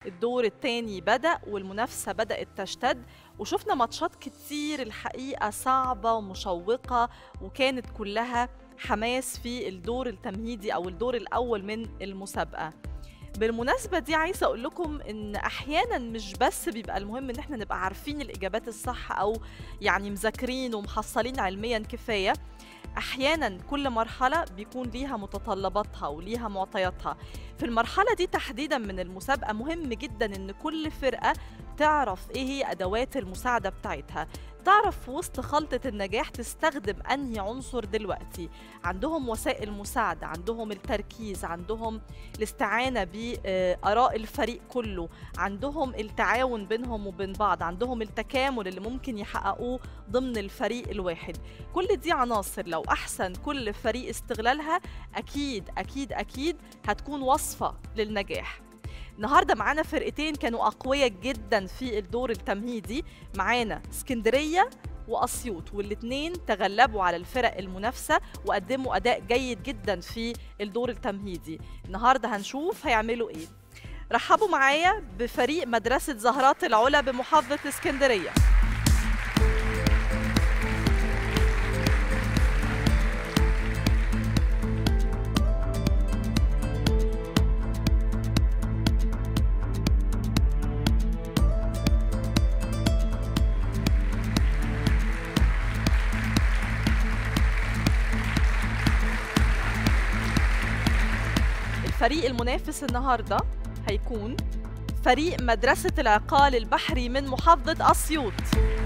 الدور الثاني بدأ والمنافسة بدأت تشتد وشفنا ماتشات كتير الحقيقة صعبة ومشوقة وكانت كلها حماس في الدور التمهيدي أو الدور الأول من المسابقة بالمناسبة دي عايزة أقول لكم إن أحيانا مش بس بيبقى المهم إن إحنا نبقى عارفين الإجابات الصح أو يعني مذاكرين ومحصلين علميا كفاية احيانا كل مرحله بيكون ليها متطلباتها وليها معطياتها في المرحله دي تحديدا من المسابقه مهم جدا ان كل فرقه تعرف ايه هي ادوات المساعده بتاعتها تعرف في وسط خلطة النجاح تستخدم أنهي عنصر دلوقتي عندهم وسائل مساعدة عندهم التركيز عندهم الاستعانة بآراء الفريق كله عندهم التعاون بينهم وبين بعض عندهم التكامل اللي ممكن يحققوه ضمن الفريق الواحد كل دي عناصر لو أحسن كل فريق استغلالها أكيد أكيد أكيد هتكون وصفة للنجاح النهارده معانا فرقتين كانوا اقوياء جدا في الدور التمهيدي معانا اسكندريه واسيوط والاثنين تغلبوا على الفرق المنافسه وقدموا اداء جيد جدا في الدور التمهيدي النهارده هنشوف هيعملوا ايه رحبوا معايا بفريق مدرسه زهرات العلا بمحافظه اسكندريه الفريق المنافس النهارده هيكون فريق مدرسة العقال البحري من محافظة أسيوط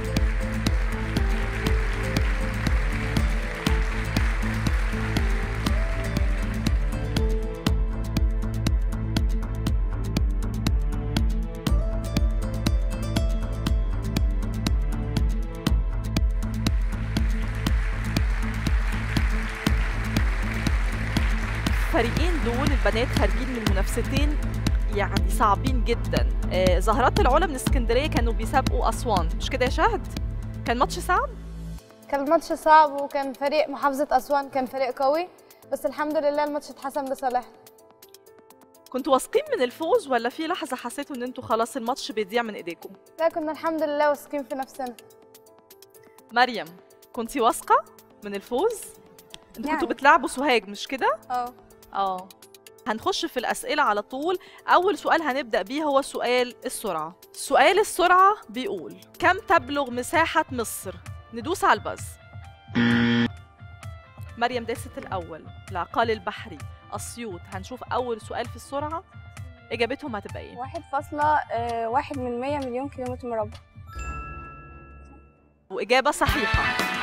الفريقين دول البنات خارجين من منافستين يعني صعبين جدا آه زهرات العلا من اسكندريه كانوا بيسابقوا اسوان مش كده يا شهد كان ماتش صعب كان الماتش صعب وكان فريق محافظة أسوان كان فريق قوي بس الحمد لله الماتش اتحسم لصالحنا كنتوا واثقين من الفوز ولا في لحظه حسيتوا ان انتوا خلاص الماتش بيضيع من ايديكم لا كنا الحمد لله واثقين في نفسنا مريم كنتي واثقه من الفوز انتوا يعني. كنتوا بتلعبوا سوهاج مش كده اه اه هنخش في الأسئلة على طول أول سؤال هنبدأ بيه هو سؤال السرعة سؤال السرعة بيقول كم تبلغ مساحة مصر؟ ندوس على الباز مريم داست الأول العقال البحري أسيوط هنشوف أول سؤال في السرعة إجابتهم هتبقى إيه؟ واحد فاصلة آه، واحد من مية مليون كيلومتر مربع وإجابة صحيحة